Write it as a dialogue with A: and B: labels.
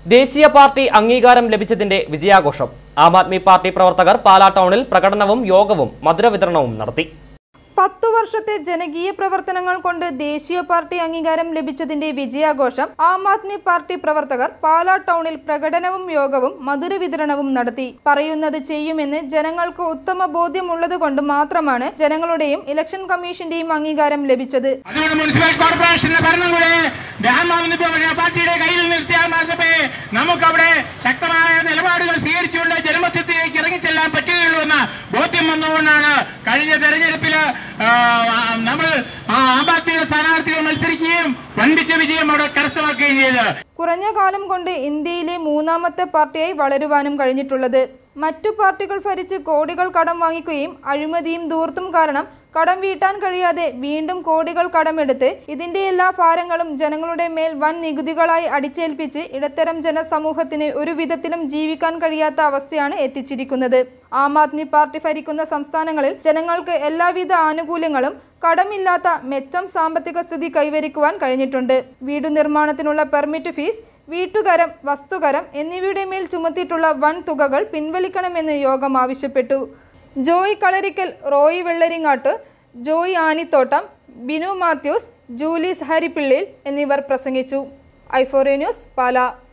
A: ദേശീയ പാർട്ടി അംഗീകാരം ലഭിച്ചതിന്റെ വിജയാഘോഷം ആം ആദ്മി പാർട്ടി പ്രവർത്തകർ പാലാ ടൗണിൽ പ്രകടനവും യോഗവും മധുര വിതരണവും നടത്തി
B: പത്തു വർഷത്തെ ജനകീയ പ്രവർത്തനങ്ങൾ കൊണ്ട് ദേശീയ പാർട്ടി അംഗീകാരം ലഭിച്ചതിന്റെ വിജയാഘോഷം ആം ആദ്മി പാർട്ടി പ്രവർത്തകർ പാലാ ടൗണിൽ പ്രകടനവും യോഗവും മധുര വിതരണവും നടത്തി പറയുന്നത് ചെയ്യുമെന്ന് ജനങ്ങൾക്ക് ഉത്തമ ബോധ്യമുള്ളത് കൊണ്ട് മാത്രമാണ് ജനങ്ങളുടെയും ഇലക്ഷൻ കമ്മീഷന്റെയും അംഗീകാരം ലഭിച്ചത്
C: അതുകൊണ്ട് മുനിസിപ്പൽ കോർപ്പറേഷന്റെ ഭരണം കൂടെ ആദ്മി പാർട്ടിയുടെ കയ്യിൽ നിർത്തിയാൽ മാത്രമേ നമുക്കവിടെ ശക്തമായ നിലപാടുകൾ സ്വീകരിച്ചുകൊണ്ട് ജനമധ്യത്തിലേക്ക് ഇറങ്ങിച്ചെല്ലാൻ പറ്റുകയുള്ളൂ എന്ന ബോധ്യം വന്നുകൊണ്ടാണ് കഴിഞ്ഞ തെരഞ്ഞെടുപ്പിൽ നമ്മൾ ആ ആം ആദ്മിയുടെ സ്ഥാനാർത്ഥികൾ മത്സരിക്കുകയും വൻപിച്ച വിജയം അവിടെ കരസ്ഥമാക്കുകയും ചെയ്തത്
B: കുറഞ്ഞ കാലം കൊണ്ട് ഇന്ത്യയിലെ മൂന്നാമത്തെ പാർട്ടിയായി വളരുവാനും കഴിഞ്ഞിട്ടുള്ളത് മറ്റു പാർട്ടികൾ ഭരിച്ച് കോടികൾ കടം വാങ്ങിക്കുകയും അഴിമതിയും ദൂർത്തും കാരണം കടം വീട്ടാൻ കഴിയാതെ വീണ്ടും കോടികൾ കടമെടുത്ത് ഇതിന്റെ എല്ലാ ഭാരങ്ങളും ജനങ്ങളുടെ മേൽ വൻ നികുതികളായി അടിച്ചേൽപ്പിച്ച് ഇടത്തരം ജനസമൂഹത്തിന് ഒരു വിധത്തിലും ജീവിക്കാൻ കഴിയാത്ത അവസ്ഥയാണ് എത്തിച്ചിരിക്കുന്നത് ആം ആദ്മി പാർട്ടി ഭരിക്കുന്ന സംസ്ഥാനങ്ങളിൽ ജനങ്ങൾക്ക് എല്ലാവിധ ആനുകൂല്യങ്ങളും കടമില്ലാത്ത മെച്ചം സാമ്പത്തിക സ്ഥിതി കൈവരിക്കുവാൻ കഴിഞ്ഞിട്ടുണ്ട് വീടു നിർമ്മാണത്തിനുള്ള പെർമിറ്റ് ഫീസ് വീട്ടുകരം വസ്തുകരം എന്നിവയുടെ മേൽ ചുമത്തിയിട്ടുള്ള വൻ തുകകൾ പിൻവലിക്കണമെന്ന് യോഗം ആവശ്യപ്പെട്ടു ജോയ് കളരിക്കൽ റോയി വെള്ളരിങ്ങാട്ട് ജോയ് ആനിത്തോട്ടം ബിനു മാത്യൂസ് ജൂലീസ് ഹരിപ്പിള്ളിൽ എന്നിവർ പ്രസംഗിച്ചു ഐഫോറിയ ന്യൂസ് പാല